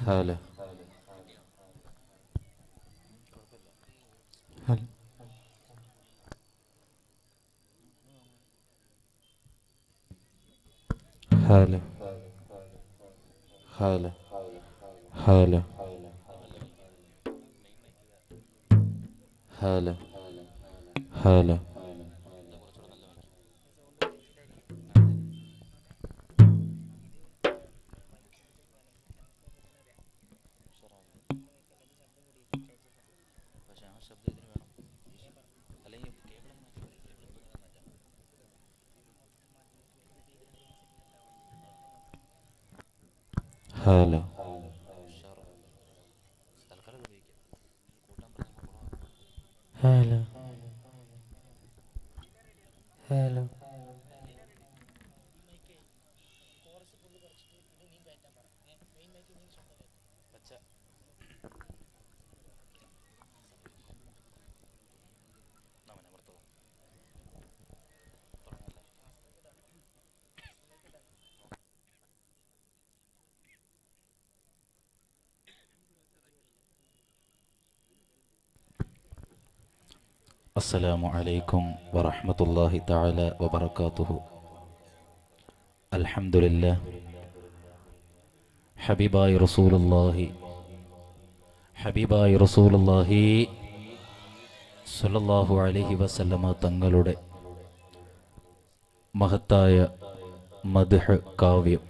هلا هلا هلا هلا هلا هلا هلا هلا هلا هلا السلام عليكم ورحمة الله تعالى وبركاته الحمد لله ഹബീബായി റസൂലുള്ളാഹി ഹബീബായി റസൂലുള്ളാഹി സല്ലല്ലാഹു അലൈഹി വസല്ലമ തങ്ങളുടെ മഹത്തായ മദ്ഹ് കാവ്യം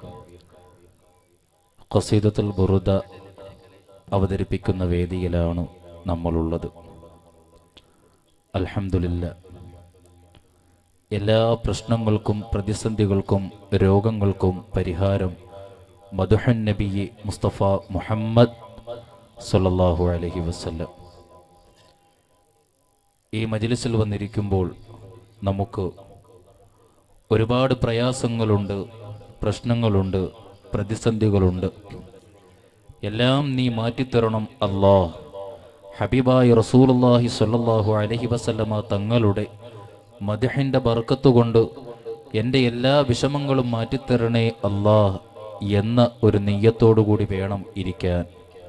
ഖസീദത്തുൽ ബുറുദ അവതരിപ്പിക്കുന്ന വേദിയിലാണ് നമ്മളുള്ളത് അൽഹംദുലില്ല എല്ലാ പ്രശ്നങ്ങൾക്കും പ്രതിസന്ധികൾക്കും രോഗങ്ങൾക്കും പരിഹാരം മധുഹൻ നബി മുസ്തഫ മുഹമ്മദ് സല്ലല്ലാഹു അലൈഹി വസല്ലം ഈ മജ്ലിസിൽ വന്നിരിക്കുമ്പോൾ നമുക്ക് ഒരുപാട് പ്രയാസങ്ങളുണ്ട് പ്രശ്നങ്ങളുണ്ട് പ്രതിസന്ധികളുണ്ട് എല്ലാം നീ മാറ്റിത്തരണം അല്ലാ ഹബീബായ റസൂലുള്ളാഹി സ്വല്ലല്ലാഹു അലൈഹി വസല്ലമ തങ്ങളുടെ മദഹിൻ്റെ ബർക്കത്ത് കൊണ്ട് എൻ്റെ എല്ലാ വിഷമങ്ങളും മാറ്റിത്തരണേ അല്ലാ എന്ന ഒരു നെയ്യത്തോടു കൂടി വേണം ഇരിക്കാൻ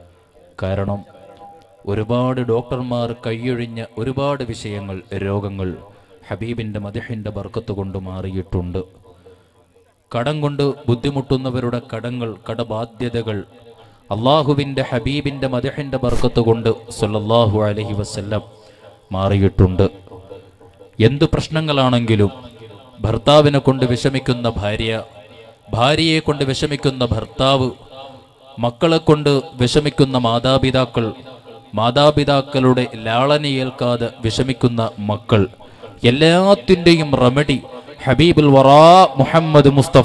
കാരണം ഒരുപാട് ഡോക്ടർമാർ കൈയൊഴിഞ്ഞ ഒരുപാട് വിഷയങ്ങൾ രോഗങ്ങൾ ഹബീബിൻ്റെ മദഹിൻ്റെ ബർക്കത്ത് കൊണ്ട് മാറിയിട്ടുണ്ട് കടം കൊണ്ട് ബുദ്ധിമുട്ടുന്നവരുടെ കടങ്ങൾ കടബാധ്യതകൾ അള്ളാഹുവിൻ്റെ ഹബീബിൻ്റെ മദഹിൻ്റെ ബർക്കത്ത് കൊണ്ട് സല്ലല്ലാഹു അലൈഹി വസല്ലം മാറിയിട്ടുണ്ട് എന്തു പ്രശ്നങ്ങളാണെങ്കിലും ഭർത്താവിനെ കൊണ്ട് വിഷമിക്കുന്ന ഭാര്യ ഭാര്യയെ കൊണ്ട് വിഷമിക്കുന്ന ഭർത്താവ് മക്കളെ കൊണ്ട് വിഷമിക്കുന്ന മാതാപിതാക്കൾ മാതാപിതാക്കളുടെ ലാളനയേൽക്കാതെ വിഷമിക്കുന്ന മക്കൾ എല്ലാത്തിൻ്റെയും റെമഡി ഹബീബുൽ വറാ മുഹമ്മദ് മുസ്തഫ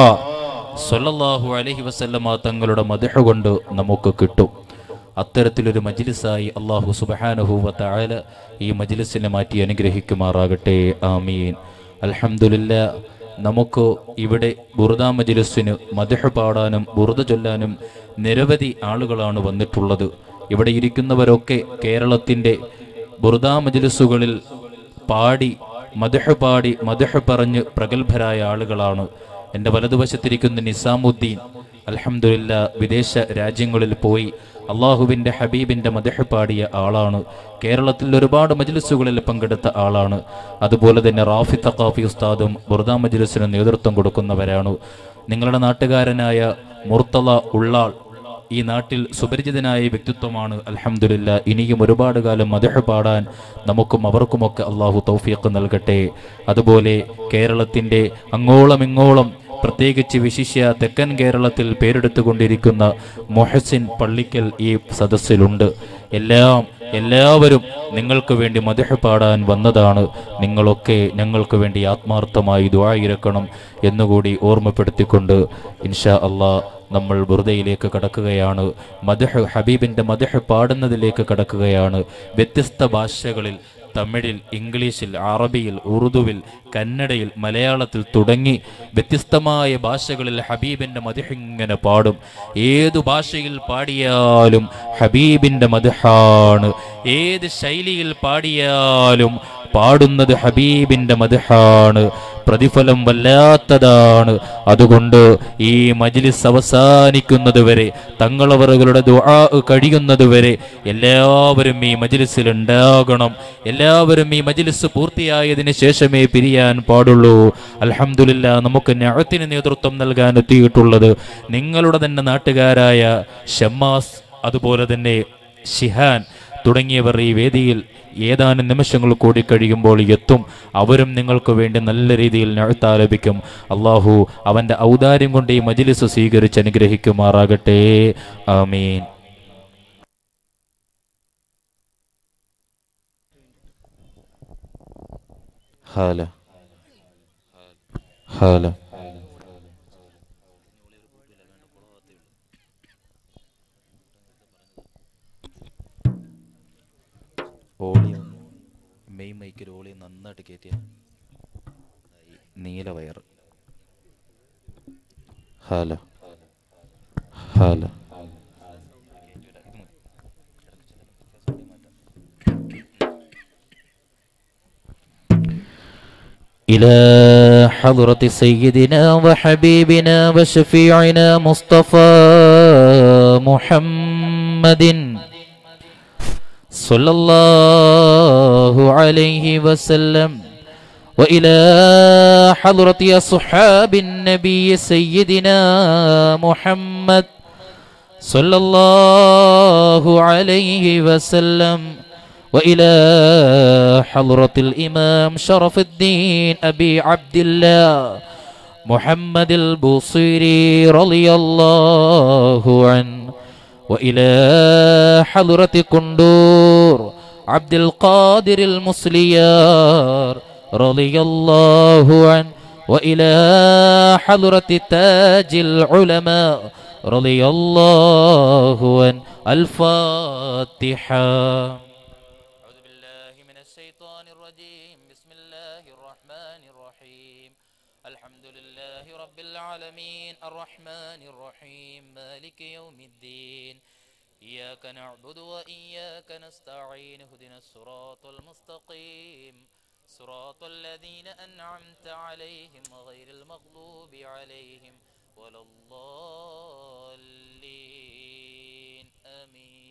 സല്ലല്ലാഹു അലൈഹി വസല്ലമ തങ്ങളുടെ മദഹ കൊണ്ട് നമുക്ക് കിട്ടും അത്തരത്തിലൊരു മജ്ലിസായി അള്ളാഹു സുബ്ഹാനഹു വ തആല ഈ മജ്ലിസിനെ മാറ്റി അനുഗ്രഹിക്കുമാറാകട്ടെ ആമീൻ അൽഹംദുലില്ല നമുക്ക് ഇവിടെ ബുറുദ മജ്ലിസിന് മദഹ പാടാനും ബുറുദ ചൊല്ലാനും നിരവധി ആളുകളാണ് വന്നിട്ടുള്ളത് ഇവിടെ ഇരിക്കുന്നവരൊക്കെ കേരളത്തിൻ്റെ ബുറുദ മജ്ലിസുകളിൽ പാടി മദഹ പാടി മദഹ പറഞ്ഞ് പ്രഗത്ഭരായ ആളുകളാണ് എൻ്റെ വലതുവശത്തിരിക്കുന്ന നിസാമുദ്ദീൻ അൽഹംദുലില്ല വിദേശ രാജ്യങ്ങളിൽ പോയി അള്ളാഹുവിൻ്റെ ഹബീബിൻ്റെ മദഹ പാടിയ ആളാണ് കേരളത്തിൽ ഒരുപാട് മജ്ലിസുകളിൽ പങ്കെടുത്ത ആളാണ് അതുപോലെ തന്നെ റാഫി തക്കാഫി ഉസ്താദും ബുർദ മജ്ലിസിന് നേതൃത്വം കൊടുക്കുന്നവരാണ് നിങ്ങളുടെ നാട്ടുകാരനായ മുർത്തല ഉള്ളാൾ ഈ നാട്ടിൽ സുപരിചിതനായ വ്യക്തിത്വമാണ് അൽഹംദുലില്ല ഇനിയും ഒരുപാട് കാലം മദഹ പാടാൻ നമുക്കും അവർക്കുമൊക്കെ അള്ളാഹു തൗഫീഖ് നൽകട്ടെ അതുപോലെ കേരളത്തിൻ്റെ അങ്ങോളം ഇങ്ങോളം പ്രത്യേകിച്ച് വിശിഷ്യ തെക്കൻ കേരളത്തിൽ പേരെടുത്തുകൊണ്ടിരിക്കുന്ന മൊഹസിൻ പള്ളിക്കൽ ഈ സദസ്സിലുണ്ട് എല്ലാം എല്ലാവരും നിങ്ങൾക്ക് വേണ്ടി മദഹ പാടാൻ വന്നതാണ് നിങ്ങളൊക്കെ ഞങ്ങൾക്ക് വേണ്ടി ആത്മാർത്ഥമായി ദുആയിരക്കണം എന്നുകൂടി ഓർമ്മപ്പെടുത്തിക്കൊണ്ട് ഇൻഷാ അള്ളാ നമ്മൾ ബുറുദയിലേക്ക് കടക്കുകയാണ് മദഹ് ഹബീബിൻ്റെ മദഹ് പാടുന്നതിലേക്ക് കടക്കുകയാണ് വ്യത്യസ്ത ഭാഷകളിൽ തമിഴിൽ ഇംഗ്ലീഷിൽ അറബിയിൽ ഉറുദുവിൽ കന്നഡയിൽ മലയാളത്തിൽ തുടങ്ങി വ്യത്യസ്തമായ ഭാഷകളിൽ ഹബീബിൻ്റെ മദഹ് ഇങ്ങനെ പാടും ഏതു ഭാഷയിൽ പാടിയാലും ഹബീബിൻ്റെ മദഹാണ് ഏത് ശൈലിയിൽ പാടിയാലും പാടുന്നത് ഹബീബിൻ്റെ മദഹാണ് പ്രതിഫലം വല്ലാത്തതാണ് അതുകൊണ്ട് ഈ മജ്ലിസ് അവസാനിക്കുന്നത് വരെ തങ്ങളവറുകളുടെ ദുആ കഴിയുന്നത് വരെ എല്ലാവരും ഈ മജ്ലിസിൽ ഉണ്ടാകണം എല്ലാവരും ഈ മജ്ലിസ് പൂർത്തിയായതിനു ശേഷമേ പിരിയാൻ പാടുള്ളൂ അൽഹംദുലില്ല നമുക്ക് ഞാത്തിന് നേതൃത്വം നൽകാൻ എത്തിയിട്ടുള്ളത് നിങ്ങളുടെ തന്നെ നാട്ടുകാരായ ഷമ്മാസ് അതുപോലെ തന്നെ ഷിഹാൻ തുടങ്ങിയവർ ഈ വേദിയിൽ ഏതാനും നിമിഷങ്ങൾ കൂടി കഴിയുമ്പോൾ എത്തും അവരും നിങ്ങൾക്ക് വേണ്ടി നല്ല രീതിയിൽ ഞാഴ്ത്താലപിക്കും അള്ളാഹു അവൻ്റെ ഔദാര്യം കൊണ്ട് ഈ മജിലിസ് സ്വീകരിച്ച് അനുഗ്രഹിക്കുമാറാകട്ടെ ആമീൻ ഹാല ഹാല ഓളി മെയിൻ മൈക്കിൽ ഓളി നന്നായിട്ട് കയറ്റിയ നീല വയർ ഹലോ ഹലോ إلى حضرة سيدنا وحبيبنا وشفيعنا مصطفى محمد صلى الله عليه وسلم وإلى حضرة أصحاب النبي سيدنا محمد صلى الله عليه وسلم وإلى حضرة الإمام شرف الدين أبي عبد الله محمد البوصيري رضي الله عنه وإلى حضرة كندور عبد القادر المصليار رضي الله عنه وإلى حضرة تاج العلماء رضي الله عنه الفاتحة أعوذ بالله من الشيطان الرجيم بسم الله الرحمن الرحيم الحمد لله رب العالمين الرحمن الرحيم مالك يوم الدين إياك نعبد وإياك نستعين اهدنا الصراط المستقيم صراط الذين أنعمت عليهم غير المغضوب عليهم ولا الضالين آمين